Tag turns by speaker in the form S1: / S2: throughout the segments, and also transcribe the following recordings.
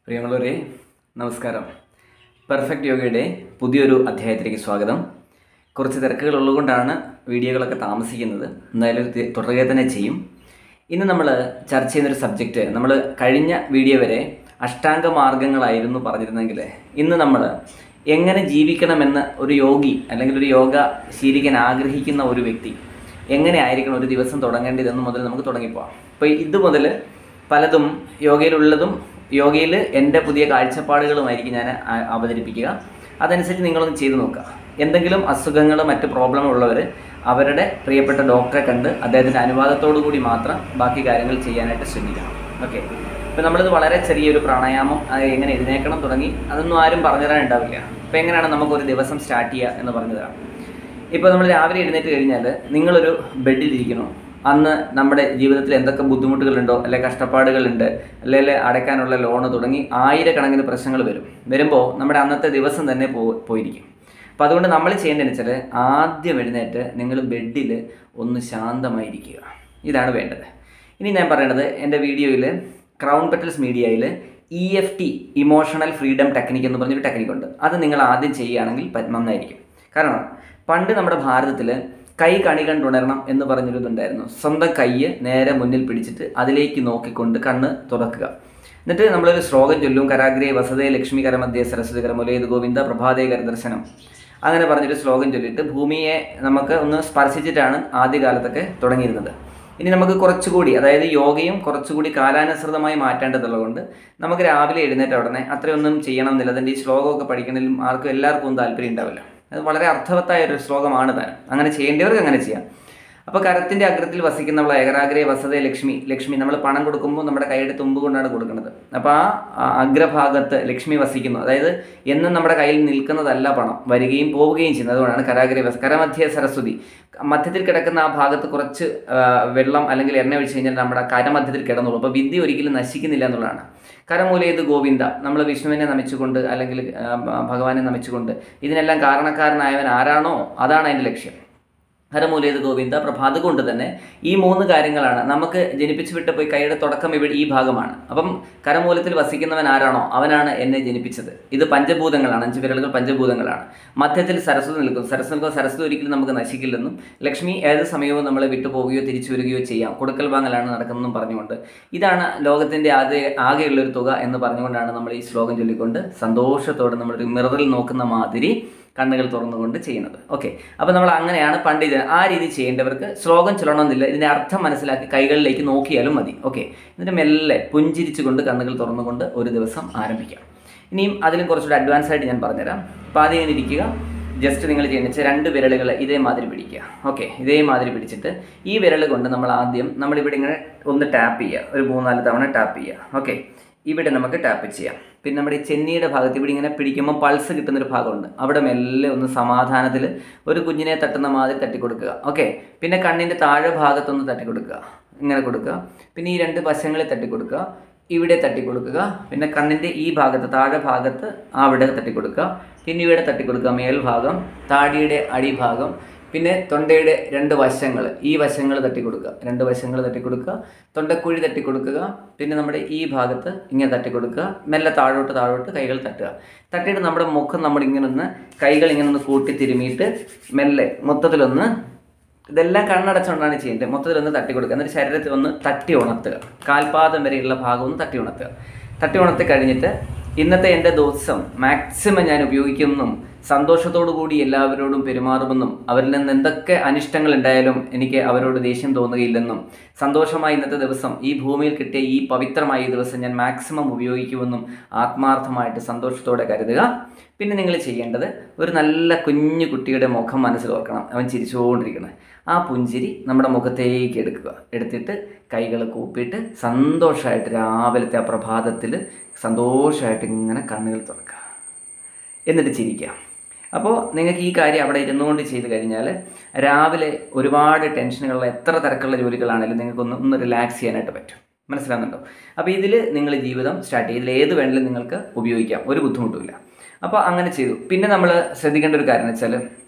S1: പ്രിയമുള്ളവരെ നമസ്കാരം പെർഫെക്റ്റ് യോഗയുടെ പുതിയൊരു അധ്യായത്തിലേക്ക് സ്വാഗതം കുറച്ച് തിരക്കുകൾ ഉള്ളതുകൊണ്ടാണ് വീഡിയോകളൊക്കെ താമസിക്കുന്നത് എന്തായാലും ഇത് തുടരുക തന്നെ ചെയ്യും ഇന്ന് നമ്മൾ ചർച്ച ചെയ്യുന്നൊരു സബ്ജക്റ്റ് നമ്മൾ കഴിഞ്ഞ വീഡിയോ വരെ അഷ്ടാംഗ മാർഗങ്ങളായിരുന്നു പറഞ്ഞിരുന്നെങ്കിൽ ഇന്ന് നമ്മൾ എങ്ങനെ ജീവിക്കണമെന്ന് ഒരു യോഗി അല്ലെങ്കിൽ ഒരു യോഗ ശീലിക്കാൻ ആഗ്രഹിക്കുന്ന ഒരു വ്യക്തി എങ്ങനെ ആയിരിക്കണം ഒരു ദിവസം തുടങ്ങേണ്ടതെന്ന് മുതൽ നമുക്ക് തുടങ്ങിപ്പോവാം അപ്പോൾ ഇത് മുതൽ പലതും യോഗയിലുള്ളതും യോഗയിൽ എൻ്റെ പുതിയ കാഴ്ചപ്പാടുകളുമായിരിക്കും ഞാൻ ആ- അവതരിപ്പിക്കുക അതനുസരിച്ച് നിങ്ങളൊന്ന് ചെയ്തു നോക്കുക എന്തെങ്കിലും അസുഖങ്ങൾ മറ്റ് പ്രോബ്ലം ഉള്ളവർ അവരുടെ പ്രിയപ്പെട്ട ഡോക്ടറെ കണ്ട് അദ്ദേഹത്തിൻ്റെ അനുവാദത്തോടു കൂടി മാത്രം ബാക്കി കാര്യങ്ങൾ ചെയ്യാനായിട്ട് ശ്രമിക്കണം ഓക്കെ ഇപ്പം നമ്മളിത് വളരെ ചെറിയൊരു പ്രാണായാമം അത് എങ്ങനെ എഴുന്നേക്കണം തുടങ്ങി അതൊന്നും ആരും പറഞ്ഞു തരാൻ ഉണ്ടാവില്ല അപ്പോൾ എങ്ങനെയാണ് നമുക്കൊരു ദിവസം സ്റ്റാർട്ട് ചെയ്യുക എന്ന് പറഞ്ഞു തരാം ഇപ്പോൾ നമ്മൾ രാവിലെ എഴുന്നേറ്റ് കഴിഞ്ഞാൽ നിങ്ങളൊരു ബെഡിലിരിക്കണോ അന്ന് നമ്മുടെ ജീവിതത്തിൽ എന്തൊക്കെ ബുദ്ധിമുട്ടുകളുണ്ടോ അല്ലെ കഷ്ടപ്പാടുകളുണ്ട് അല്ലെങ്കിൽ അടയ്ക്കാനുള്ള ലോണ് തുടങ്ങി ആയിരക്കണക്കിന് പ്രശ്നങ്ങൾ വരും വരുമ്പോൾ നമ്മുടെ അന്നത്തെ ദിവസം തന്നെ പോ പോയിരിക്കും അപ്പോൾ അതുകൊണ്ട് നമ്മൾ ചെയ്യേണ്ടതെന്ന് വെച്ചാൽ ആദ്യം എഴുന്നേറ്റ് നിങ്ങൾ ബെഡിൽ ഒന്ന് ശാന്തമായിരിക്കുക ഇതാണ് വേണ്ടത് ഇനി ഞാൻ പറയണത് എൻ്റെ വീഡിയോയിൽ ക്രൗൺ പെറ്റൽസ് മീഡിയയിൽ E F T emotional freedom technique എന്ന് പറഞ്ഞൊരു ടെക്നിക്ക് ഉണ്ട് അത് നിങ്ങൾ ആദ്യം ചെയ്യുകയാണെങ്കിൽ പ- നന്നായിരിക്കും കാരണം പണ്ട് നമ്മുടെ ഭാരതത്തിൽ കൈ കണി കണ്ടുണരണം എന്ന് പറഞ്ഞൊരു ഇതുണ്ടായിരുന്നു സ്വന്തം കൈയ്യ് നേരെ മുന്നിൽ പിടിച്ചിട്ട് അതിലേക്ക് നോക്കിക്കൊണ്ട് കണ്ണ് തുറക്കുക എന്നിട്ട് നമ്മളൊരു ശ്ലോകം ചൊല്ലും കരാഗ്രേ വസതേ ലക്ഷ്മി കരമധ്യേ സരസ്വതി കരമുലേത് ഗോവിന്ദ പ്രഭാതേ കരദർശനം അങ്ങനെ പറഞ്ഞൊരു ശ്ലോകം ചൊല്ലിയിട്ട് ഭൂമിയെ നമുക്ക് ഒന്ന് സ്പർശിച്ചിട്ടാണ് ആദ്യകാലത്തൊക്കെ തുടങ്ങിയിരുന്നത് ഇനി നമുക്ക് കുറച്ചുകൂടി അതായത് യോഗയും കുറച്ചുകൂടി കാലാനുസൃതമായി മാറ്റേണ്ടതുള്ളതുകൊണ്ട് നമുക്ക് രാവിലെ എഴുന്നേറ്റ ഉടനെ അത്രയൊന്നും ചെയ്യണമെന്നില്ല അതിൻ്റെ ഈ ശ്ലോകമൊക്കെ പഠിക്കണമെങ്കിലും ആർക്കും എല്ലാവർക്കും ഒന്നും താല്പര്യം ഉണ്ടാവില്ല അത് വളരെ അർത്ഥവത്തായ ഒരു ശ്ലോകമാണ് താൻ അങ്ങനെ ചെയ്യേണ്ടവർക്ക് അങ്ങനെ ചെയ്യാം അപ്പോൾ കരത്തിൻ്റെ അഗ്രത്തിൽ വസിക്കുന്നവളെ ഏകരാഗ്രേ വസതേ ലക്ഷ്മി ലക്ഷ്മി നമ്മൾ പണം കൊടുക്കുമ്പോൾ നമ്മുടെ കൈയുടെ തുമ്പ് കൊണ്ടാണ് കൊടുക്കുന്നത് അപ്പോൾ ആ ആ അഗ്രഭാഗത്ത് ലക്ഷ്മി വസിക്കുന്നു അതായത് എന്നും നമ്മുടെ കയ്യിൽ നിൽക്കുന്നതല്ല പണം വരികയും പോവുകയും ചെയ്യുന്നത് അതുകൊണ്ടാണ് കരാഗ്രേ വസ കരമധ്യ സരസ്വതി മധ്യത്തിൽ കിടക്കുന്ന ആ ഭാഗത്ത് കുറച്ച് ആ, വെള്ളം അല്ലെങ്കിൽ എണ്ണ ഒഴിച്ച് കഴിഞ്ഞാൽ നമ്മുടെ കരമധ്യത്തിൽ കിടന്നുള്ളൂ അപ്പോൾ വിദ്യ ഒരിക്കലും നശിക്കുന്നില്ല എന്നുള്ളതാണ് കരമൂലയത് ഗോവിന്ദ നമ്മൾ വിഷ്ണുവിനെ നമിച്ചുകൊണ്ട് അല്ലെങ്കിൽ ആ, ഭഗവാനെ നമിച്ചുകൊണ്ട് ഇതിനെല്ലാം കാരണക്കാരനായവൻ ആരാണോ അതാണ് അതിൻ്റെ ലക്ഷ്യം ഹരമൂലേത് ഗോവിന്ദ പ്രഭ അതുകൊണ്ട് തന്നെ ഈ മൂന്ന് കാര്യങ്ങളാണ് നമുക്ക് ജനിപ്പിച്ചു വിട്ട് പോയി കൈയുടെ തുടക്കം ഇവിടെ ഈ ഭാഗമാണ് അപ്പം കരമൂലത്തിൽ വസിക്കുന്നവൻ ആരാണോ അവനാണ് എന്നെ ജനിപ്പിച്ചത് ഇത് പഞ്ചഭൂതങ്ങളാണ് അഞ്ച് വിരലുകൾ പഞ്ചഭൂതങ്ങളാണ് മധ്യത്തിൽ സരസ്വതി നിൽക്കും സരസ്വതി നിൽക്കുന്ന സരസ്വതി ഒരിക്കലും നമുക്ക് നശിക്കില്ലെന്നും ലക്ഷ്മി ഏത് സമയവും നമ്മളെ വിട്ടുപോവുകയോ തിരിച്ചു വരികയോ ചെയ്യാം കൊടുക്കൽ വാങ്ങലാണ് നടക്കുന്നതെന്നും പറഞ്ഞുകൊണ്ട് ഇതാണ് ലോകത്തിൻ്റെ ആകെ ആകെയുള്ളൊരു തുക എന്ന് പറഞ്ഞുകൊണ്ടാണ് നമ്മൾ ഈ ശ്ലോകം ചൊല്ലിക്കൊണ്ട് സന്തോഷത്തോടെ നമ്മളൊരു മിററിൽ നോക്കുന്ന മാതിരി കണ്ണുകൾ തുറന്നുകൊണ്ട് ചെയ്യുന്നത് ഓക്കെ അപ്പോൾ നമ്മൾ അങ്ങനെയാണ് പണ്ട് ഇത് ആ രീതി ചെയ്യേണ്ടവർക്ക് ശ്ലോകം ചൊല്ലണമെന്നില്ല ഇതിൻ്റെ അർത്ഥം മനസ്സിലാക്കി കൈകളിലേക്ക് നോക്കിയാലും മതി ഓക്കെ എന്നിട്ട് മെല്ലെ പുഞ്ചിരിച്ചുകൊണ്ട് കണ്ണുകൾ തുറന്നുകൊണ്ട് ഒരു ദിവസം ആരംഭിക്കാം ഇനിയും അതിലും കുറച്ചുകൂടി അഡ്വാൻസ് ആയിട്ട് ഞാൻ പറഞ്ഞുതരാം അപ്പോൾ ആദ്യം ഇങ്ങനെ ഇരിക്കുക ജസ്റ്റ് നിങ്ങൾ ചെയ്യുന്ന വെച്ചാൽ രണ്ട് വിരലുകൾ ഇതേമാതിരി പിടിക്കുക ഓക്കെ ഇതേമാതിരി പിടിച്ചിട്ട് ഈ വിരൽ കൊണ്ട് നമ്മൾ ആദ്യം നമ്മളിവിടെ ഇങ്ങനെ ഒന്ന് ടാപ്പ് ചെയ്യുക ഒരു മൂന്നാല് തവണ ടാപ്പ് ചെയ്യുക ഓക്കെ ഇവിടെ നമുക്ക് ടാപ്പ് ചെയ്യാം പിന്നെ നമ്മുടെ ഈ ചെന്നിയുടെ ഭാഗത്ത് ഇവിടെ ഇങ്ങനെ പിടിക്കുമ്പോൾ പൾസ് കിട്ടുന്നൊരു ഭാഗമുണ്ട് അവിടെ മെല്ലെ ഒന്ന് സമാധാനത്തിൽ ഒരു കുഞ്ഞിനെ തട്ടുന്ന മാതിരി തട്ടിക്കൊടുക്കുക ഓക്കെ പിന്നെ കണ്ണിൻ്റെ താഴെ ഭാഗത്തൊന്ന് തട്ടിക്കൊടുക്കുക ഇങ്ങനെ കൊടുക്കുക പിന്നെ ഈ രണ്ട് വശങ്ങളിൽ തട്ടിക്കൊടുക്കുക ഇവിടെ തട്ടിക്കൊടുക്കുക പിന്നെ കണ്ണിൻ്റെ ഈ ഭാഗത്ത് താഴെ ഭാഗത്ത് അവിടെ തട്ടിക്കൊടുക്കുക പിന്നെ ഇവിടെ തട്ടിക്കൊടുക്കുക മേൽഭാഗം താടിയുടെ അടിഭാഗം പിന്നെ തൊണ്ടയുടെ രണ്ട് വശങ്ങൾ ഈ വശങ്ങൾ തട്ടിക്കൊടുക്കുക രണ്ട് വശങ്ങൾ തട്ടിക്കൊടുക്കുക തൊണ്ടക്കുഴി തട്ടിക്കൊടുക്കുക പിന്നെ നമ്മുടെ ഈ ഭാഗത്ത് ഇങ്ങനെ തട്ടിക്കൊടുക്കുക മെല്ലെ താഴോട്ട് താഴോട്ട് കൈകൾ തട്ടുക തട്ടിയിട്ട് നമ്മുടെ മുഖം നമ്മൾ ഇങ്ങനെ ഒന്ന് കൈകൾ ഇങ്ങനെ ഒന്ന് കൂട്ടി തിരുമിയിട്ട് മെല്ലെ മൊത്തത്തിലൊന്ന് ഇതെല്ലാം കണ്ണടച്ചുകൊണ്ടാണ് ചെയ്യേണ്ടത് മൊത്തത്തിലൊന്ന് തട്ടി കൊടുക്കുക എന്നിട്ട് ശരീരത്തിൽ ഒന്ന് തട്ടി ഉണർത്തുക കാൽപാദം വരെയുള്ള ഭാഗം ഒന്ന് തട്ടി ഉണർത്തുക തട്ടി ഉണർത്തി കഴിഞ്ഞിട്ട് ഇന്നത്തെ എൻ്റെ ദിവസം മാക്സിമം ഞാൻ ഉപയോഗിക്കുമെന്നും സന്തോഷത്തോടു കൂടി എല്ലാവരോടും പെരുമാറുമെന്നും അവരിൽ നിന്ന് എന്തൊക്കെ അനിഷ്ടങ്ങൾ ഉണ്ടായാലും എനിക്ക് അവരോട് ദേഷ്യം തോന്നുകയില്ലെന്നും സന്തോഷമായി ഇന്നത്തെ ദിവസം ഈ ഭൂമിയിൽ കിട്ടിയ ഈ പവിത്രമായ ഈ ദിവസം ഞാൻ മാക്സിമം ഉപയോഗിക്കുമെന്നും ആത്മാർത്ഥമായിട്ട് സന്തോഷത്തോടെ കരുതുക പിന്നെ നിങ്ങൾ ചെയ്യേണ്ടത് ഒരു നല്ല കുഞ്ഞു കുട്ടിയുടെ മുഖം മനസ്സിൽ ഓർക്കണം അവൻ ചിരിച്ചുകൊണ്ടിരിക്കണം ആ പുഞ്ചിരി നമ്മുടെ മുഖത്തേക്ക് എടുക്കുക എടുത്തിട്ട് കൈകൾ കൂപ്പിയിട്ട് സന്തോഷമായിട്ട് രാവിലത്തെ ആ പ്രഭാതത്തിൽ സന്തോഷമായിട്ട് ഇങ്ങനെ കണ്ണുകൾ തുറക്കുക എന്നിട്ട് ചിരിക്കുക അപ്പോൾ നിങ്ങൾക്ക് ഈ കാര്യം അവിടെ ഇരുന്നുകൊണ്ട് ചെയ്ത് കഴിഞ്ഞാൽ രാവിലെ ഒരുപാട് ടെൻഷനുകളുള്ള എത്ര തിരക്കുള്ള ജോലികളാണെങ്കിലും നിങ്ങൾക്കൊന്ന് ഒന്ന് റിലാക്സ് ചെയ്യാനായിട്ട് പറ്റും മനസ്സിലാകുന്നുണ്ടോ അപ്പോൾ ഇതിൽ നിങ്ങൾ ജീവിതം സ്റ്റാർട്ട് ചെയ്യും ഇതിൽ ഏത് വേണമെങ്കിലും നിങ്ങൾക്ക് ഉപയോഗിക്കാം ഒരു ബുദ്ധിമുട്ടുമില്ല അപ്പോൾ അങ്ങനെ ചെയ്തു പിന്നെ നമ്മൾ ശ്രദ്ധിക്കേണ്ട ഒരു കാര്യം എന്ന് വെച്ചാൽ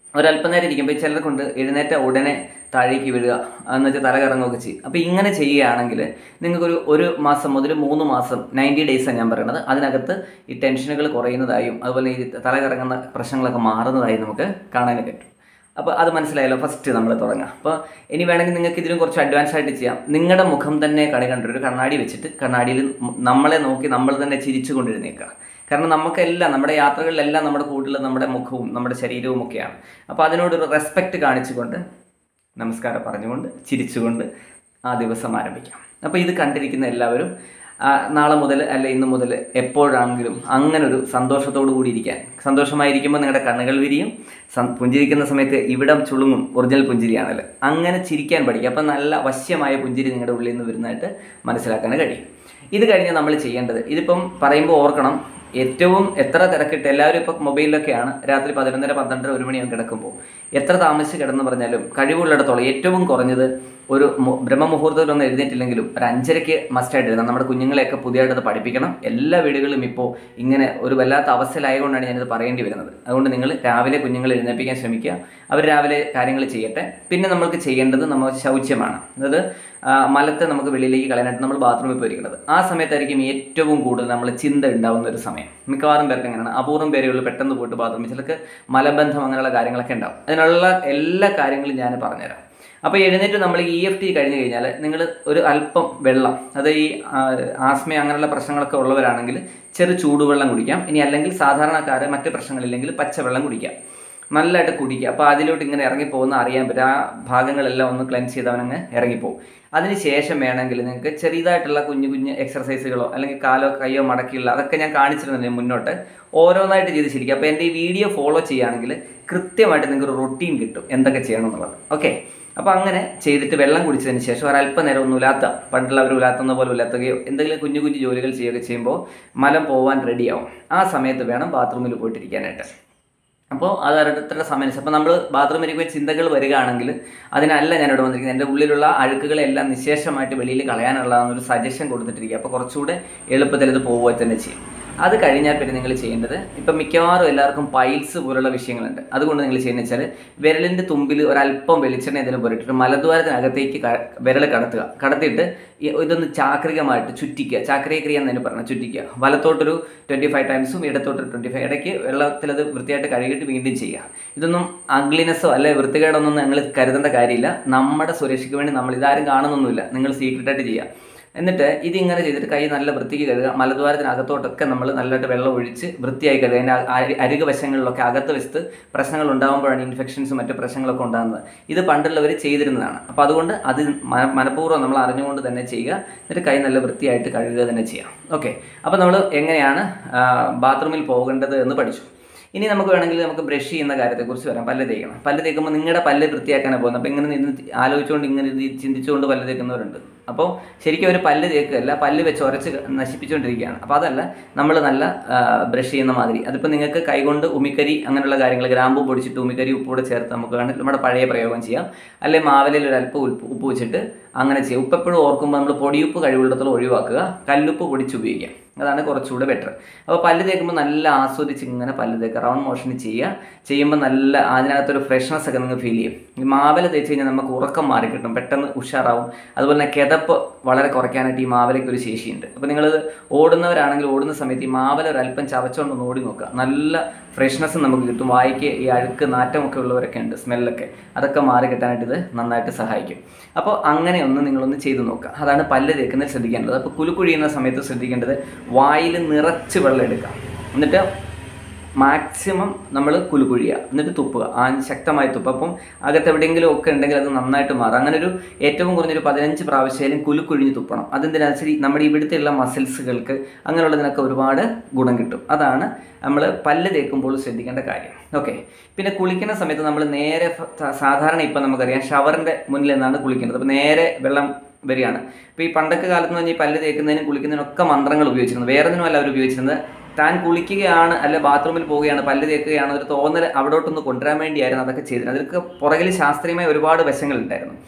S1: ഒരല്പം നേരം ഇരിക്കുമ്പോൾ ചിലരെ കൊണ്ട് എഴുന്നേറ്റ ഉടനെ താഴേക്ക് വീഴുക എന്ന് വെച്ചാൽ തല കറങ്ങുകയൊക്കെ ചെയ്യും അപ്പോൾ ഇങ്ങനെ ചെയ്യുകയാണെങ്കിൽ നിങ്ങൾക്കൊരു ഒരു മാസം മുതൽ മൂന്ന് മാസം നയൻറ്റി ഡേയ്സാണ് ഞാൻ പറയുന്നത് അതിനകത്ത് ഈ ടെൻഷനുകൾ കുറയുന്നതായും അതുപോലെ ഈ തല കറങ്ങുന്ന പ്രശ്നങ്ങളൊക്കെ മാറുന്നതായും നമുക്ക് കാണാനൊക്കെ പറ്റും അപ്പോൾ അത് മനസ്സിലായല്ലോ ഫസ്റ്റ് നമ്മൾ തുടങ്ങാം അപ്പോൾ ഇനി വേണമെങ്കിൽ നിങ്ങൾക്ക് ഇതിലും കുറച്ച് അഡ്വാൻസ് ആയിട്ട് ചെയ്യാം നിങ്ങളുടെ മുഖം തന്നെ കണി കണ്ടൊരു ഒരു കണ്ണാടി വെച്ചിട്ട് കണ്ണാടിയിൽ നമ്മളെ നോക്കി നമ്മൾ തന്നെ ചിരിച്ചു കൊണ്ടിരുന്നേക്കുക കാരണം നമുക്കെല്ലാം നമ്മുടെ യാത്രകളിലെല്ലാം നമ്മുടെ കൂട്ടിൽ നമ്മുടെ മുഖവും നമ്മുടെ ശരീരവും ഒക്കെയാണ് അപ്പോൾ അതിനോടൊരു റെസ്പെക്റ്റ് കാണിച്ചുകൊണ്ട് നമസ്കാരം പറഞ്ഞുകൊണ്ട് ചിരിച്ചുകൊണ്ട് ആ ദിവസം ആരംഭിക്കാം അപ്പോൾ ഇത് കണ്ടിരിക്കുന്ന എല്ലാവരും ആ, നാളെ മുതൽ അല്ല ഇന്ന് മുതൽ എപ്പോഴാണെങ്കിലും അങ്ങനെ ഒരു സന്തോഷത്തോടു കൂടി ഇരിക്കാൻ സന്തോഷമായിരിക്കുമ്പോൾ നിങ്ങളുടെ കണ്ണുകൾ വിരിയും സം- പുഞ്ചിരിക്കുന്ന സമയത്ത് ഇവിടം ചുളുങ്ങും ഒറിജിനൽ പുഞ്ചിരിയാണല്ലോ അങ്ങനെ ചിരിക്കാൻ പഠിക്കുക അപ്പം നല്ല വശ്യമായ പുഞ്ചിരി നിങ്ങളുടെ ഉള്ളിൽ നിന്ന് വരുന്നതായിട്ട് മനസ്സിലാക്കാൻ കഴിയും ഇത് കഴിഞ്ഞ് നമ്മൾ ചെയ്യേണ്ടത് ഇതിപ്പം പറയുമ്പോൾ ഓർക്കണം ഏറ്റവും എത്ര തിരക്കിട്ട് എല്ലാവരും ഇപ്പം മൊബൈലിലൊക്കെയാണ് രാത്രി പതിനൊന്നര പന്ത്രണ്ടര ഒരു മണിയാകും കിടക്കുമ്പോൾ എത്ര താമസിച്ച് കിടന്ന് പറഞ്ഞാലും കഴിവുള്ളിടത്തോളം ഏറ്റവും കുറഞ്ഞത് ഒരു മു- ബ്രഹ്മമുഹൂർത്തത്തിലൊന്നും എഴുന്നേറ്റില്ലെങ്കിലും ഒരു അഞ്ചരയ്ക്ക് മസ്റ്റായിട്ട് എഴുതാം നമ്മുടെ കുഞ്ഞുങ്ങളെയൊക്കെ പുതിയതായിട്ട് അത് പഠിപ്പിക്കണം എല്ലാ വീടുകളിലും ഇപ്പോൾ ഇങ്ങനെ ഒരു വല്ലാത്ത അവസ്ഥയിലായതുകൊണ്ടാണ് ഞാനിത് പറയേണ്ടി വരുന്നത് അതുകൊണ്ട് നിങ്ങൾ രാവിലെ കുഞ്ഞുങ്ങളെ എഴുന്നേൽപ്പിക്കാൻ ശ്രമിക്കുക അവർ രാവിലെ കാര്യങ്ങൾ ചെയ്യട്ടെ പിന്നെ നമ്മൾക്ക് ചെയ്യേണ്ടത് നമ്മൾ ശൗച്യമാണ് അതായത് ആ, മലത്തെ നമുക്ക് വെളിയിലേക്ക് കളയാനായിട്ട് നമ്മൾ ബാത്റൂമിൽ പോയിരിക്കുന്നത് ആ സമയത്തായിരിക്കും ഏറ്റവും കൂടുതൽ നമ്മൾ ചിന്ത ഉണ്ടാവുന്ന ഒരു സമയം മിക്കവാറും പേർക്ക് അങ്ങനെയാണ് അപൂർവം പേരുകൾ പെട്ടെന്ന് പോയിട്ട് ബാത്റൂമിൽ ചിലർക്ക് മലബന്ധം അങ്ങനെയുള്ള കാര്യങ്ങളൊക്കെ ഉണ്ടാവും അതിനുള്ള എല്ലാ കാര്യങ്ങളും ഞാൻ പറഞ്ഞുതരാം അപ്പോൾ എഴുന്നേറ്റ് നമ്മൾ ഇ എഫ് ടി കഴിഞ്ഞ് കഴിഞ്ഞാൽ നിങ്ങൾ ഒരു അല്പം വെള്ളം അത് ഈ ആ, ആസ്മ അങ്ങനെയുള്ള പ്രശ്നങ്ങളൊക്കെ ഉള്ളവരാണെങ്കിൽ ചെറു ചൂടുവെള്ളം കുടിക്കാം ഇനി അല്ലെങ്കിൽ സാധാരണക്കാരെ മറ്റ് പ്രശ്നങ്ങളില്ലെങ്കിൽ പച്ചവെള്ളം കുടിക്കാം നല്ലതായിട്ട് കുടിക്കുക അപ്പോൾ അതിലോട്ട് ഇങ്ങനെ ഇറങ്ങിപ്പോകുന്ന അറിയാൻ പറ്റും ആ ഭാഗങ്ങളെല്ലാം ഒന്ന് ക്ലെൻസ് ചെയ്ത് അവനങ്ങ് ഇറങ്ങിപ്പോകും അതിന് ശേഷം വേണമെങ്കിൽ നിങ്ങൾക്ക് ചെറിയതായിട്ടുള്ള കുഞ്ഞു കുഞ്ഞു എക്സർസൈസുകളോ അല്ലെങ്കിൽ കാലോ കൈയോ മടക്കിയുള്ള അതൊക്കെ ഞാൻ കാണിച്ചിരുന്നില്ല മുന്നോട്ട് ഓരോന്നായിട്ട് ചെയ്ത് ശരിക്കും അപ്പോൾ എൻ്റെ ഈ വീഡിയോ ഫോളോ ചെയ്യുകയാണെങ്കിൽ കൃത്യമായിട്ട് നിങ്ങൾക്ക് ഒരു റൊട്ടീൻ കിട്ടും എന്തൊക്കെ ചെയ്യണം എന്നുള്ളത് ഓക്കെ അപ്പോൾ അങ്ങനെ ചെയ്തിട്ട് വെള്ളം കുടിച്ചതിന് ശേഷം ഒരല്പനേരം ഒന്ന് ഉലാത്ത പണ്ടുള്ളവർ ഉലാത്തുന്ന പോലെ ഉലാത്തുകയോ എന്തെങ്കിലും കുഞ്ഞു കുഞ്ഞു ജോലികൾ ചെയ്യുകയൊക്കെ ചെയ്യുമ്പോൾ മലം പോകാൻ റെഡിയാവും ആ സമയത്ത് വേണം ബാത്റൂമിൽ പോയിട്ടിരിക്കാനായിട്ട് അപ്പോൾ അത് ഓരോരുത്തരുടെ സമയം അപ്പോൾ നമ്മൾ ബാത്റൂമിൽ ഇരിക്കുമ്പോൾ ചിന്തകൾ വരികയാണെങ്കിൽ അതിനല്ല ഞാൻ ഇവിടെ വന്നിരിക്കുന്നത് എൻ്റെ ഉള്ളിലുള്ള അഴുക്കുകളെല്ലാം നിശേഷമായിട്ട് വെളിയിൽ കളയാനുള്ള ഒരു സജഷൻ കൊടുത്തിട്ടിരിക്കുക അപ്പോൾ കുറച്ചുകൂടെ എളുപ്പത്തിൽ ഇത് പോവുക തന്നെ ചെയ്യും അത് കഴിഞ്ഞാൽ പിന്നെ നിങ്ങൾ ചെയ്യേണ്ടത് ഇപ്പം മിക്കവാറും എല്ലാവർക്കും പൈൽസ് പോലുള്ള വിഷയങ്ങളുണ്ട് അതുകൊണ്ട് നിങ്ങൾ ചെയ്യുന്നത് വെച്ചാൽ വിരലിൻ്റെ തുമ്പിൽ ഒരല്പം വെളിച്ചെണ്ണ എന്തെങ്കിലും പുരട്ടിട്ട് മലദ്വാരത്തിനകത്തേക്ക് ക- വിരൽ കടത്തുക കടത്തിയിട്ട് ഈ ഇതൊന്ന് ചാക്രികമായിട്ട് ചുറ്റിക്കുക ചാക്രിക ക്രിയ എന്നതിന് പറഞ്ഞാൽ ചുറ്റിക്കുക വലത്തോട്ടൊരു ട്വൻറ്റി ഫൈവ് ടൈംസും ഇടത്തോട്ടൊരു ട്വൻറ്റി ഫൈവ് ഇടയ്ക്ക് വെള്ളത്തിൽ അത് വൃത്തിയായിട്ട് കഴുകിയിട്ട് വീണ്ടും ചെയ്യുക ഇതൊന്നും അഗ്ലിനെസ്സോ അല്ലെ വൃത്തികേടൊന്നും ഞങ്ങൾ കരുതേണ്ട കാര്യമില്ല നമ്മുടെ സുരക്ഷയ്ക്ക് വേണ്ടി നമ്മൾ ഇതാരും കാണുന്നൊന്നുമില്ല നിങ്ങൾ സീക്രട്ടായിട്ട് ചെയ്യുക എന്നിട്ട് ഇതിങ്ങനെ ചെയ്തിട്ട് കൈ നല്ല വൃത്തിക്ക് കഴുകുക മലദ്വാരത്തിനകത്തോട്ടൊക്കെ നമ്മൾ നല്ലതായിട്ട് വെള്ളം ഒഴിച്ച് വൃത്തിയായി കഴുകുക അതിൻ്റെ അരി- അരികു വശങ്ങളിലൊക്കെ അകത്ത് വെച്ച് പ്രശ്നങ്ങൾ ഉണ്ടാകുമ്പോഴാണ് ഇൻഫെക്ഷൻസും മറ്റു പ്രശ്നങ്ങളൊക്കെ ഉണ്ടാകുന്നത് ഇത് പണ്ടുള്ളവർ ചെയ്തിരുന്നതാണ് അപ്പോൾ അതുകൊണ്ട് അത് മന- മനഃപൂർവ്വം നമ്മൾ അറിഞ്ഞുകൊണ്ട് തന്നെ ചെയ്യുക എന്നിട്ട് കൈ നല്ല വൃത്തിയായിട്ട് കഴുകുക തന്നെ ചെയ്യാം ഓക്കെ അപ്പോൾ നമ്മൾ എങ്ങനെയാണ് ആ, ബാത്റൂമിൽ പോകേണ്ടത് എന്ന് പഠിച്ചു ഇനി നമുക്ക് വേണമെങ്കിൽ നമുക്ക് ബ്രഷ് ചെയ്യുന്ന കാര്യത്തെക്കുറിച്ച് വരാം പല്ല് തേക്കണം പല്ല് തേക്കുമ്പോൾ നിങ്ങളുടെ പല്ല് വൃത്തിയാക്കാനാണ് പോകുന്നത് അപ്പോൾ ഇങ്ങനെ നിന്ന് ആലോചിച്ചുകൊണ്ട് ഇങ്ങനെ ഇരുന്ന് ചിന്തിച്ചുകൊണ്ട് പല്ല് തേക്കുന്നവരുണ്ട് അപ്പോൾ ശരിക്കും ഒരു പല്ല് തേക്കുകയല്ല പല്ല് വെച്ച് ഉരച്ച് നശിപ്പിച്ചുകൊണ്ടിരിക്കുകയാണ് അപ്പോൾ അതല്ല നമ്മൾ നല്ല ബ്രഷ് ചെയ്യുന്ന മാതിരി അതിപ്പോൾ നിങ്ങൾക്ക് കൈകൊണ്ട് ഉമിക്കരി അങ്ങനെയുള്ള കാര്യങ്ങൾ ഗ്രാമ്പു പൊടിച്ചിട്ട് ഉമിക്കരി ഉപ്പൂടെ ചേർത്ത് നമുക്ക് വേണമെങ്കിൽ നമ്മുടെ പഴയ പ്രയോഗം ചെയ്യാം അല്ലെങ്കിൽ മാവിലയിൽ ഒരു അല്പം ഉപ്പ് ഉപ്പ് വെച്ചിട്ട് അങ്ങനെ ചെയ്യാം ഉപ്പ് എപ്പോഴും ഓർക്കുമ്പോൾ നമ്മൾ പൊടിയുപ്പ് കഴിവുള്ളിടത്തോളം ഒഴിവാക്കുക കല്ലുപ്പ് പൊടിച്ച് ഉപയോഗിക്കാം അതാണ് കുറച്ചുകൂടെ ബെറ്റർ അപ്പോൾ പല്ല് തേക്കുമ്പോൾ നല്ല ആസ്വദിച്ച് ഇങ്ങനെ പല്ല് തേക്കുക റൗണ്ട് മോഷന് ചെയ്യുക ചെയ്യുമ്പോൾ നല്ല അതിനകത്തൊരു ഫ്രഷ്നെസ് ഒക്കെ നിങ്ങൾക്ക് ഫീൽ ചെയ്യും ഈ മാവല തേച്ച് കഴിഞ്ഞാൽ നമുക്ക് ഉറക്കം മാറി കിട്ടും പെട്ടെന്ന് ഉഷാറാവും അതുപോലെ തന്നെ കിതപ്പ് വളരെ കുറയ്ക്കാനായിട്ട് ഈ മാവലയ്ക്ക് ഒരു ശേഷിയുണ്ട് അപ്പോൾ നിങ്ങൾ ഓടുന്നവരാണെങ്കിൽ ഓടുന്ന സമയത്ത് ഈ മാവല ഒരു അല്പം ചവച്ചുകൊണ്ട് ഒന്ന് ഓടി നോക്കുക നല്ല ഫ്രഷ്നെസ് നമുക്ക് കിട്ടും വായിക്ക് ഈ അഴുക്ക് നാറ്റമൊക്കെ ഉള്ളവരൊക്കെ ഉണ്ട് സ്മെല്ലൊക്കെ അതൊക്കെ മാറി കിട്ടാനായിട്ട് ഇത് നന്നായിട്ട് സഹായിക്കും അപ്പോൾ അങ്ങനെ ഒന്ന് നിങ്ങളൊന്ന് ചെയ്തു നോക്കുക അതാണ് പല്ല് തേക്കുന്നത് ശ്രദ്ധിക്കേണ്ടത് അപ്പോൾ കുലുക്കുഴിയുന്ന സമയത്ത് ശ്രദ്ധിക്കേണ്ടത് വായിൽ നിറച്ച് വെള്ളം എടുക്കുക എന്നിട്ട് മാക്സിമം നമ്മൾ കുലുകുഴിയുക എന്നിട്ട് തുപ്പുക ആ ശക്തമായി തുപ്പുക അപ്പം അകത്ത് എവിടെയെങ്കിലും ഒക്കെ ഉണ്ടെങ്കിൽ അത് നന്നായിട്ട് മാറും അങ്ങനെ ഒരു ഏറ്റവും കുറഞ്ഞൊരു പതിനഞ്ച് പ്രാവശ്യം കുലുക്കുഴിഞ്ഞ് തുപ്പണം അതെന്തിനാ ശരി നമ്മുടെ ഇവിടുത്തെയുള്ള മസിൽസുകൾക്ക് അങ്ങനെയുള്ളതിനൊക്കെ ഒരുപാട് ഗുണം കിട്ടും അതാണ് നമ്മൾ പല്ല് തേക്കുമ്പോൾ ശ്രദ്ധിക്കേണ്ട കാര്യം ഓക്കെ പിന്നെ കുളിക്കുന്ന സമയത്ത് നമ്മൾ നേരെ ഫ- സ- സാധാരണ ഇപ്പം നമുക്കറിയാം ഷവറിൻ്റെ മുന്നിൽ നിന്നാണ് കുളിക്കുന്നത് അപ്പോൾ നേരെ വെള്ളം വരികയാണ് ഇപ്പോൾ ഈ പണ്ടൊക്കെ കാലത്ത് എന്ന് പറഞ്ഞാൽ ഈ പല്ല് തേക്കുന്നതിനും കുളിക്കുന്നതിനൊക്കെ മന്ത്രങ്ങൾ ഉപയോഗിച്ചിരുന്നത് വേറെ ഒന്നുമല്ല അവർ ഉപയോഗിച്ചിരുന്നത് താൻ കുളിക്കുകയാണ് അല്ലെ ബാത്റൂമിൽ പോവുകയാണ് പല്ല് തേക്കുകയാണ് ഒരു തോന്നൽ അവിടോട്ടൊന്ന് കൊണ്ടുവരാൻ വേണ്ടിയായിരുന്നു അതൊക്കെ ചെയ്തിരുന്നത് അതിற்கு പുറകിൽ ശാസ്ത്രീയമായ ഒരുപാട് വശങ്ങളുണ്ടായിരുന്നു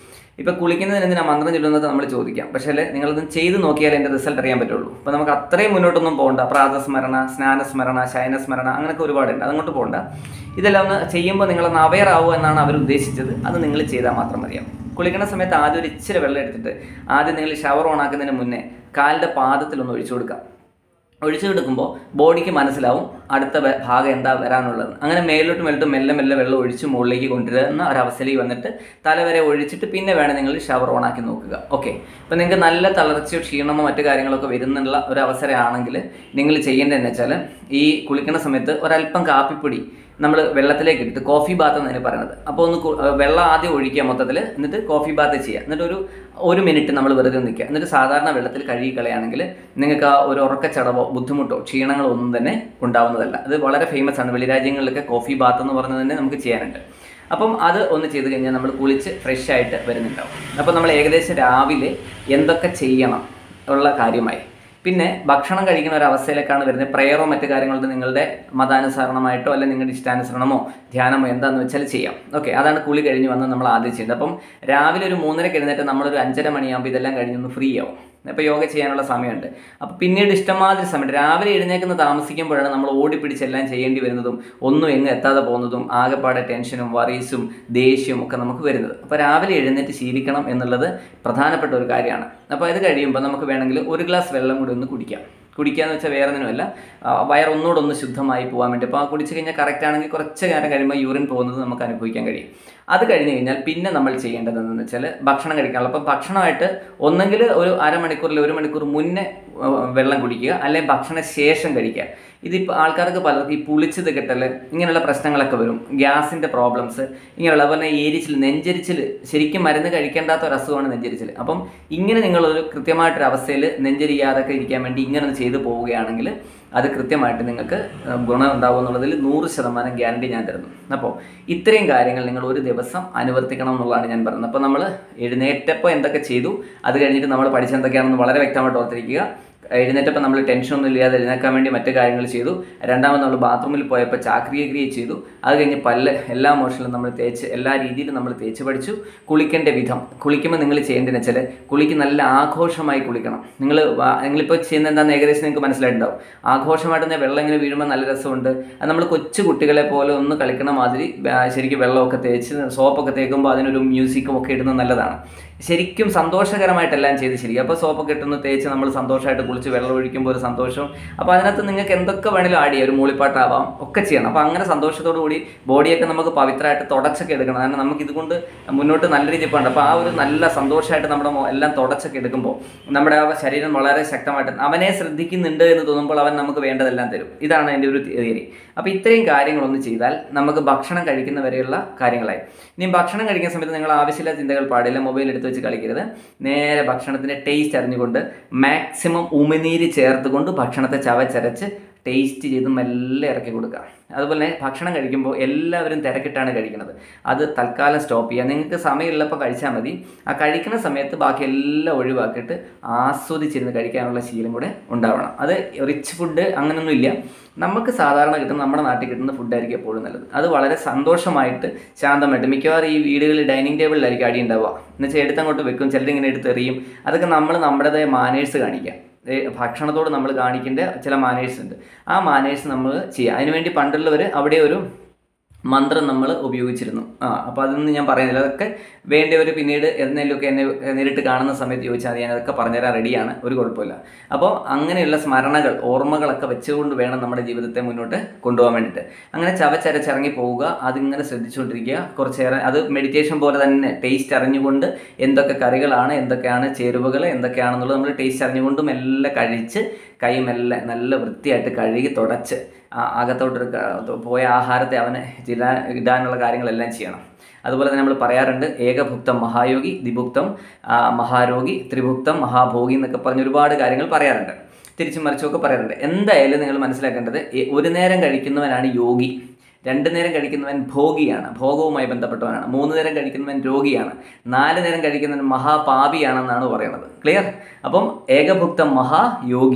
S1: ഇപ്പോൾ കുളിക്കുന്നതിന് എന്തിനാ മന്ത്രം ചൊല്ലുന്നത് നമ്മൾ ചോദിക്കാം പക്ഷേ നിങ്ങളത് ചെയ്ത് നോക്കിയാൽ എൻ്റെ റിസൾട്ട് അറിയാൻ പറ്റുള്ളൂ അപ്പോൾ നമുക്ക് അത്രയും മുന്നോട്ടൊന്നും പോകണ്ട പ്രാതസ്മരണ സ്നാനസ്മരണ ശയനസ്മരണ അങ്ങനെയൊക്കെ ഒരുപാടുണ്ട് അതങ്ങോട്ട് പോകണ്ട ഇതെല്ലാം ഒന്ന് ചെയ്യുമ്പോൾ നിങ്ങളൊന്ന് അവെയർ ആവുക എന്നാണ് അവർ ഉദ്ദേശിച്ചത് അത് നിങ്ങൾ ചെയ്താൽ മാത്രം മതിയാവും കുളിക്കുന്ന സമയത്ത് ആദ്യം ഒരു ഇച്ചിരി വെള്ളം എടുത്തിട്ട് ആദ്യം നിങ്ങൾ ഷവർ ഓൺ ആക്കുന്നതിന് മുന്നേ കാലിൻ്റെ പാദത്തിലൊന്ന് ഒഴിച്ചു കൊടുക്കാം ഒഴിച്ചു കൊടുക്കുമ്പോൾ ബോഡിക്ക് മനസ്സിലാവും അടുത്ത വെ- ഭാഗം എന്താ വരാനുള്ളത് അങ്ങനെ മേലോട്ട് മേലോട്ട് മെല്ലെ മെല്ലെ വെള്ളം ഒഴിച്ച് മുകളിലേക്ക് കൊണ്ടുവരുന്ന ഒരവസ്ഥയിലേക്ക് വന്നിട്ട് തല വരെ ഒഴിച്ചിട്ട് പിന്നെ വേണം നിങ്ങൾ ഷവർ ഓൺ ആക്കി നോക്കുക ഓക്കെ ഇപ്പം നിങ്ങൾക്ക് നല്ല തളർച്ചയോ ക്ഷീണമോ മറ്റു കാര്യങ്ങളൊക്കെ വരുന്നുള്ള ഒരു അവസരമാണെങ്കിൽ നിങ്ങൾ ചെയ്യേണ്ടതെന്ന് വെച്ചാൽ ഈ കുളിക്കുന്ന സമയത്ത് ഒരല്പം കാപ്പിപ്പൊടി നമ്മൾ വെള്ളത്തിലേക്ക് ഇട്ടിട്ട് കോഫി ബാത്ത് എന്നതിന് പറയുന്നത് അപ്പോൾ ഒന്ന് കു- ഏഹ് വെള്ളം ആദ്യം ഒഴിക്കുക മൊത്തത്തിൽ എന്നിട്ട് കോഫി ബാത്ത് ചെയ്യുക എന്നിട്ട് ഒരു ഒരു മിനിറ്റ് നമ്മൾ വെറുതെ നിൽക്കുക എന്നിട്ട് സാധാരണ വെള്ളത്തിൽ കഴുകി കളയാണെങ്കിൽ നിങ്ങൾക്ക് ആ ഒരു ഉറക്കച്ചടവോ ബുദ്ധിമുട്ടോ ക്ഷീണങ്ങളോ ഒന്നും തന്നെ ഉണ്ടാവുന്നതല്ല അത് വളരെ ഫേമസ് ആണ് വെളിരാജ്യങ്ങളിലൊക്കെ കോഫി ബാത്ത് എന്ന് പറയുന്നത് തന്നെ നമുക്ക് ചെയ്യാനുണ്ട് അപ്പം അത് ഒന്ന് ചെയ്ത് കഴിഞ്ഞാൽ നമ്മൾ കുളിച്ച് ഫ്രഷ് ആയിട്ട് വരുന്നുണ്ടാവും അപ്പോൾ നമ്മൾ ഏകദേശം രാവിലെ എന്തൊക്കെ ചെയ്യണം ഉള്ള കാര്യമായി പിന്നെ ഭക്ഷണം കഴിക്കുന്ന ഒരു അവസ്ഥയിലേക്കാണ് വരുന്നത് പ്രയറോ മറ്റു കാര്യങ്ങളോ നിങ്ങളുടെ മതാനുസരണമായിട്ടോ അല്ലെങ്കിൽ നിങ്ങളുടെ ഇഷ്ടാനുസരണമോ ധ്യാനമോ എന്താണെന്ന് വെച്ചാൽ ചെയ്യാം ഓക്കെ അതാണ് കുളി കഴിഞ്ഞ് വന്ന് നമ്മൾ ആദ്യം ചെയ്യുന്നത് അപ്പം രാവിലെ ഒരു മൂന്നരക്ക് എഴുന്നേറ്റ് നമ്മളൊരു അഞ്ചര മണിയാകുമ്പോൾ ഇതെല്ലാം കഴിഞ്ഞൊന്ന് ഫ്രീ ആവും അപ്പോൾ യോഗ ചെയ്യാനുള്ള സമയമുണ്ട് അപ്പോൾ പിന്നീട് ഇഷ്ടമാതിരി സമയം രാവിലെ എഴുന്നേക്കുന്ന താമസിക്കുമ്പോഴാണ് നമ്മൾ ഓടിപ്പിടിച്ചെല്ലാം ചെയ്യേണ്ടി വരുന്നതും ഒന്നും എങ്ങ് എത്താതെ പോകുന്നതും ആകെപ്പാടെ ടെൻഷനും വറീസും ദേഷ്യവും ഒക്കെ നമുക്ക് വരുന്നത് അപ്പോൾ രാവിലെ എഴുന്നേറ്റ് ശീലിക്കണം എന്നുള്ളത് പ്രധാനപ്പെട്ട ഒരു കാര്യമാണ് അപ്പോൾ ഇത് കഴിയുമ്പോൾ നമുക്ക് വേണമെങ്കിൽ ഒരു ഗ്ലാസ് വെള്ളം കൂടി ഒന്ന് കുടിക്കാം കുടിക്കാന്ന് വെച്ചാൽ വേറെ ഒന്നുമല്ല ആ, വയർ ഒന്നുകൂടെ ഒന്ന് ശുദ്ധമായി പോകാൻ വേണ്ടി അപ്പോൾ ആ കുടിച്ച് കഴിഞ്ഞാൽ കറക്റ്റ് ആണെങ്കിൽ കുറച്ച് നേരം കഴിയുമ്പോൾ യൂറിൻ പോകുന്നത് നമുക്ക് അനുഭവിക്കാൻ കഴിയും അത് കഴിഞ്ഞ് കഴിഞ്ഞാൽ പിന്നെ നമ്മൾ ചെയ്യേണ്ടത് എന്താണെന്ന് വെച്ചാൽ ഭക്ഷണം കഴിക്കാനുള്ള അപ്പോൾ ഭക്ഷണമായിട്ട് ഒന്നെങ്കിൽ ഒരു അരമണിക്കൂറിൽ ഒരു മണിക്കൂർ മുന്നേ ആ, വെള്ളം കുടിക്കുക അല്ലെങ്കിൽ ഭക്ഷണ ശേഷം കഴിക്കുക ഇതിപ്പോൾ ആൾക്കാർക്ക് പലർക്കും ഈ പുളിച്ചത് കെട്ടൽ ഇങ്ങനെയുള്ള പ്രശ്നങ്ങളൊക്കെ വരും ഗ്യാസിൻ്റെ പ്രോബ്ലംസ് ഇങ്ങനെയുള്ള അതുപോലെ എരിച്ചിൽ നെഞ്ചരിച്ചിൽ ശരിക്കും മരുന്ന് കഴിക്കേണ്ടാത്ത ഒരു അസുഖമാണ് നെഞ്ചരിച്ചിൽ അപ്പം ഇങ്ങനെ നിങ്ങളൊരു കൃത്യമായിട്ടൊരു അവസ്ഥയിൽ നെഞ്ചരിയാതൊക്കെ ഇരിക്കാൻ വേണ്ടി ഇങ്ങനെ ഒന്ന് ചെയ്തു പോവുകയാണെങ്കിൽ അത് കൃത്യമായിട്ട് നിങ്ങൾക്ക് ഏഹ്, ഗുണം ഉണ്ടാവും എന്നുള്ളതിൽ നൂറ് ശതമാനം ഗ്യാരണ്ടി ഞാൻ തരുന്നു അപ്പോൾ ഇത്രയും കാര്യങ്ങൾ നിങ്ങൾ ഒരു ദിവസം അനുവർത്തിക്കണം എന്നുള്ളതാണ് ഞാൻ പറയുന്നത് അപ്പോൾ നമ്മൾ എഴുന്നേറ്റപ്പോൾ എന്തൊക്കെ ചെയ്തു അത് കഴിഞ്ഞിട്ട് നമ്മൾ പഠിച്ചെന്തൊക്കെയാണെന്ന് വളരെ വ്യക്തമായിട്ട് ഓർത്തിരിക്കുക എഴുന്നേറ്റപ്പോൾ നമ്മൾ ടെൻഷനൊന്നും ഇല്ലാതെ എഴുന്നേക്കാൻ വേണ്ടി മറ്റു കാര്യങ്ങൾ ചെയ്തു രണ്ടാമത് നമ്മൾ ബാത്റൂമിൽ പോയപ്പോൾ ചാക്രിയ ക്രിയ ചെയ്തു അത് കഴിഞ്ഞ് പല്ല് എല്ലാ മോഷനിലും നമ്മൾ തേച്ച് എല്ലാ രീതിയിലും നമ്മൾ തേച്ച് പഠിച്ചു കുളിക്കേണ്ട വിധം കുളിക്കുമ്പോൾ നിങ്ങൾ ചെയ്യേണ്ടതെന്ന് വെച്ചാൽ കുളിക്ക് നല്ല ആഘോഷമായി കുളിക്കണം നിങ്ങൾ നിങ്ങളിപ്പോൾ ചെയ്യുന്ന എന്താണെന്ന് ഏകദേശം നിങ്ങൾക്ക് മനസ്സിലായിട്ടുണ്ടാവും ആഘോഷമായിട്ട് തന്നെ വെള്ളം ഇങ്ങനെ വീഴുമ്പോൾ നല്ല രസമുണ്ട് അത് നമ്മൾ കൊച്ചു കുട്ടികളെ പോലെ ഒന്ന് കളിക്കണ മാതിരി ആ, ശരിക്കും വെള്ളമൊക്കെ തേച്ച് സോപ്പൊക്കെ തേക്കുമ്പോൾ അതിനൊരു മ്യൂസിക്കും ഒക്കെ ഇടുന്നത് നല്ലതാണ് ശരിക്കും സന്തോഷകരമായിട്ടെല്ലാം ചെയ്ത് ശരി അപ്പോൾ സോപ്പൊക്കെ ഇട്ടൊന്ന് തേച്ച് നമ്മൾ സന്തോഷമായിട്ട് കുളിച്ച് വെള്ളം ഒഴിക്കുമ്പോൾ ഒരു സന്തോഷം അപ്പോൾ അതിനകത്ത് നിങ്ങൾക്ക് എന്തൊക്കെ വേണേലും ആഡ് ചെയ്യാം ഒരു മൂളിപ്പാട്ടാവാം ഒക്കെ ചെയ്യണം അപ്പോൾ അങ്ങനെ സന്തോഷത്തോടു കൂടി ബോഡിയൊക്കെ നമുക്ക് പവിത്രമായിട്ട് തുടച്ചൊക്കെ എടുക്കണം കാരണം നമുക്ക് ഇതുകൊണ്ട് മുന്നോട്ട് നല്ല രീതിയിൽ പോകണ്ട അപ്പോൾ ആ ഒരു നല്ല സന്തോഷമായിട്ട് നമ്മുടെ മോ- എല്ലാം തുടച്ചൊക്കെ എടുക്കുമ്പോൾ നമ്മുടെ ആ ശരീരം വളരെ ശക്തമായിട്ട് അവനെ ശ്രദ്ധിക്കുന്നുണ്ട് എന്ന് തോന്നുമ്പോൾ അവൻ നമുക്ക് വേണ്ടതെല്ലാം തരും ഇതാണ് എൻ്റെ ഒരു തിയറി അപ്പോൾ ഇത്രയും കാര്യങ്ങളൊന്ന് ചെയ്താൽ നമുക്ക് ഭക്ഷണം കഴിക്കുന്ന വരെയുള്ള കാര്യങ്ങളായി ഇനി ഭക്ഷണം കഴിക്കുന്ന സമയത്ത് നിങ്ങൾ ആവശ്യമില്ലാത്ത ചിന്തകൾ പാടില്ല മൊബൈൽ എടുത്ത് വെച്ച് കളിക്കരുത് നേരെ ഭക്ഷണത്തിൻ്റെ ടേസ്റ്റ് അറിഞ്ഞുകൊണ്ട് മാക്സിമം ഉമിനീര് ചേർത്തുകൊണ്ട് ഭക്ഷണത്തെ ചവച്ചരച്ച് ടേസ്റ്റ് ചെയ്ത് മെല്ലെ ഇറക്കി കൊടുക്കുക അതുപോലെ തന്നെ ഭക്ഷണം കഴിക്കുമ്പോൾ എല്ലാവരും തിരക്കിട്ടാണ് കഴിക്കുന്നത് അത് തൽക്കാലം സ്റ്റോപ്പ് ചെയ്യുക നിങ്ങൾക്ക് സമയമുള്ളപ്പോൾ കഴിച്ചാൽ മതി ആ കഴിക്കുന്ന സമയത്ത് ബാക്കി എല്ലാം ഒഴിവാക്കിയിട്ട് ആസ്വദിച്ചിരുന്ന് കഴിക്കാനുള്ള ശീലം കൂടെ ഉണ്ടാവണം അത് റിച്ച് ഫുഡ് അങ്ങനെയൊന്നും ഇല്ല നമുക്ക് സാധാരണ കിട്ടുന്ന നമ്മുടെ നാട്ടിൽ കിട്ടുന്ന ഫുഡായിരിക്കും എപ്പോഴും നല്ലത് അത് വളരെ സന്തോഷമായിട്ട് ശാന്തമായിട്ട് മിക്കവാറും ഈ വീടുകളിൽ ഡൈനിങ് ടേബിളിലായിരിക്കും അടി ഉണ്ടാവുക എന്നുവെച്ചാൽ എടുത്തങ്ങോട്ട് വെക്കും ചിലരിങ്ങനെ എടുത്തെറിയും അതൊക്കെ നമ്മൾ നമ്മുടേതായ മാനേഴ്സ് കാണിക്കുക ഏ, ഭക്ഷണത്തോട് നമ്മൾ കാണിക്കേണ്ട ചില മാനേഴ്സ് ഉണ്ട് ആ മാനേഴ്സ് നമ്മൾ ചെയ്യുക അതിനുവേണ്ടി പണ്ടുള്ളവർ അവിടെ ഒരു മന്ത്രം നമ്മൾ ഉപയോഗിച്ചിരുന്നു ആ അപ്പോൾ അതൊന്നും ഞാൻ പറയുന്നില്ല അതൊക്കെ വേണ്ടിയവർ പിന്നീട് എന്തെങ്കിലുമൊക്കെ എന്നെ നേരിട്ട് കാണുന്ന സമയത്ത് ചോദിച്ചാൽ മതി ഞാൻ അതൊക്കെ പറഞ്ഞുതരാൻ റെഡിയാണ് ഒരു കുഴപ്പമില്ല അപ്പോൾ അങ്ങനെയുള്ള സ്മരണകൾ ഓർമ്മകളൊക്കെ വെച്ചുകൊണ്ട് വേണം നമ്മുടെ ജീവിതത്തെ മുന്നോട്ട് കൊണ്ടുപോകാൻ വേണ്ടിയിട്ട് അങ്ങനെ ചവച്ചരച്ചിറങ്ങി പോവുക അതിങ്ങനെ ശ്രദ്ധിച്ചുകൊണ്ടിരിക്കുക കുറച്ചേറെ അത് മെഡിറ്റേഷൻ പോലെ തന്നെ ടേസ്റ്റ് അറിഞ്ഞുകൊണ്ട് എന്തൊക്കെ കറികളാണ് എന്തൊക്കെയാണ് ചേരുവകൾ എന്തൊക്കെയാണെന്നുള്ളത് നമ്മൾ ടേസ്റ്റ് അറിഞ്ഞുകൊണ്ടും എല്ലാം കഴിച്ച് കൈ മെല്ലെ നല്ല വൃത്തിയായിട്ട് കഴുകി തുടച്ച് ആ അകത്തോട്ട് ക- പോയ ആഹാരത്തെ അവന് ചില ഇടാനുള്ള കാര്യങ്ങളെല്ലാം ചെയ്യണം അതുപോലെ തന്നെ നമ്മൾ പറയാറുണ്ട് ഏകഭുക്തം മഹായോഗി ദ്വിഭുക്തം ആ, മഹാരോഗി ത്രിഭുക്തം മഹാഭോഗി എന്നൊക്കെ പറഞ്ഞ് ഒരുപാട് കാര്യങ്ങൾ പറയാറുണ്ട് തിരിച്ചും മറിച്ചുമൊക്കെ പറയാറുണ്ട് എന്തായാലും നിങ്ങൾ മനസ്സിലാക്കേണ്ടത് എ- ഒരു നേരം കഴിക്കുന്നവനാണ് യോഗി രണ്ട് നേരം കഴിക്കുന്നവൻ ഭോഗിയാണ് ഭോഗവുമായി ബന്ധപ്പെട്ടവനാണ് മൂന്ന് നേരം കഴിക്കുന്നവൻ രോഗിയാണ് നാല് നേരം കഴിക്കുന്നവൻ മഹാപാപിയാണെന്നാണ് പറയുന്നത് ക്ലിയർ അപ്പം ഏകഭുക്തം മഹായോഗി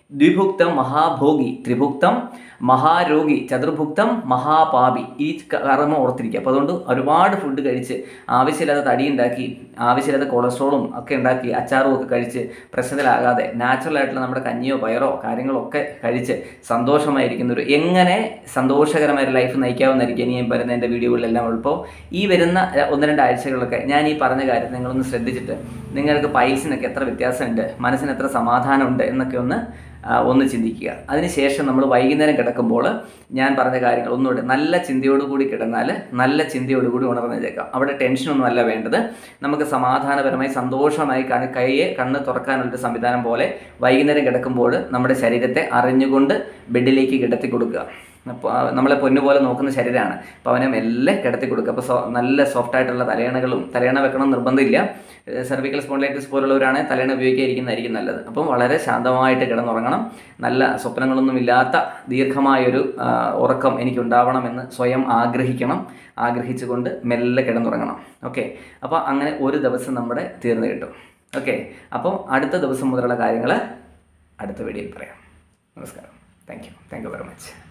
S1: ദ്വിഭുക്തം മഹാഭോഗി ത്രിഭുക്തം മഹാരോഗി ചതുർഭുക്തം മഹാപാപി ഈ കർമ്മം ഓർത്തിരിക്കുക അപ്പോൾ അതുകൊണ്ട് ഒരുപാട് ഫുഡ് കഴിച്ച് ആവശ്യമില്ലാത്ത തടി ഉണ്ടാക്കി ആവശ്യമില്ലാത്ത കൊളസ്ട്രോളും ഒക്കെ ഉണ്ടാക്കി അച്ചാറും ഒക്കെ കഴിച്ച് പ്രശ്നത്തിലാകാതെ നാച്ചുറൽ ആയിട്ടുള്ള നമ്മുടെ കഞ്ഞിയോ പയറോ കാര്യങ്ങളോ ഒക്കെ കഴിച്ച് സന്തോഷമായിരിക്കുന്ന ഒരു എങ്ങനെ സന്തോഷകരമായ ഒരു ലൈഫ് നയിക്കാവുന്നതായിരിക്കും ഇനി ഞാൻ വരുന്ന എൻ്റെ വീഡിയോകളിലെല്ലാം ഉള്ളപ്പോൾ ഈ വരുന്ന ഒന്ന് രണ്ട് ആഴ്ചകളിലൊക്കെ ഞാൻ ഈ പറഞ്ഞ കാര്യം നിങ്ങളൊന്ന് ശ്രദ്ധിച്ചിട്ട് നിങ്ങൾക്ക് പൈൽസിനൊക്കെ എത്ര വ്യത്യാസമുണ്ട് മനസ്സിന് എത്ര സമാധാനമുണ്ട് എന്നൊക്കെ ഒന്ന് ആ, ഒന്ന് ചിന്തിക്കുക അതിനുശേഷം നമ്മൾ വൈകുന്നേരം കിടക്കുമ്പോൾ ഞാൻ പറഞ്ഞ കാര്യങ്ങൾ ഒന്നുകൂടെ നല്ല ചിന്തയോടുകൂടി കിടന്നാൽ നല്ല ചിന്തയോടുകൂടി ഉണർന്നേക്കാം അവിടെ ടെൻഷനൊന്നും അല്ല വേണ്ടത് നമുക്ക് സമാധാനപരമായി സന്തോഷമായി കണ്ണ് കൈയെ കണ്ണ് തുറക്കാനുള്ളൊരു സംവിധാനം പോലെ വൈകുന്നേരം കിടക്കുമ്പോൾ നമ്മുടെ ശരീരത്തെ അറിഞ്ഞുകൊണ്ട് ബെഡിലേക്ക് കിടത്തി കൊടുക്കുക അപ്പോൾ ആ നമ്മളെ പൊന്നുപോലെ നോക്കുന്ന ശരീരമാണ് അപ്പോൾ അവനെ മെല്ലെ കിടത്തി കൊടുക്കുക അപ്പോൾ സോ നല്ല സോഫ്റ്റ് ആയിട്ടുള്ള തലയണകളും തലയണ വെക്കണം നിർബന്ധമില്ല സെർവിക്കൽ സ്പോണ്ടിലൈറ്റിസ് പോലുള്ളവരാണ് തലയണ ഉപയോഗിക്കാതിരിക്കുന്നതായിരിക്കും നല്ലത് അപ്പം വളരെ ശാന്തമായിട്ട് കിടന്നുറങ്ങണം നല്ല സ്വപ്നങ്ങളൊന്നും ഇല്ലാത്ത ദീർഘമായൊരു ആ, ഉറക്കം എനിക്കുണ്ടാവണമെന്ന് സ്വയം ആഗ്രഹിക്കണം ആഗ്രഹിച്ചുകൊണ്ട് മെല്ലെ കിടന്നുറങ്ങണം ഓക്കെ അപ്പോൾ അങ്ങനെ ഒരു ദിവസം നമ്മുടെ തീർന്നു കിട്ടും ഓക്കെ അപ്പോൾ അടുത്ത ദിവസം മുതലുള്ള കാര്യങ്ങൾ അടുത്ത വീഡിയോയിൽ പറയാം നമസ്കാരം thank you thank you very much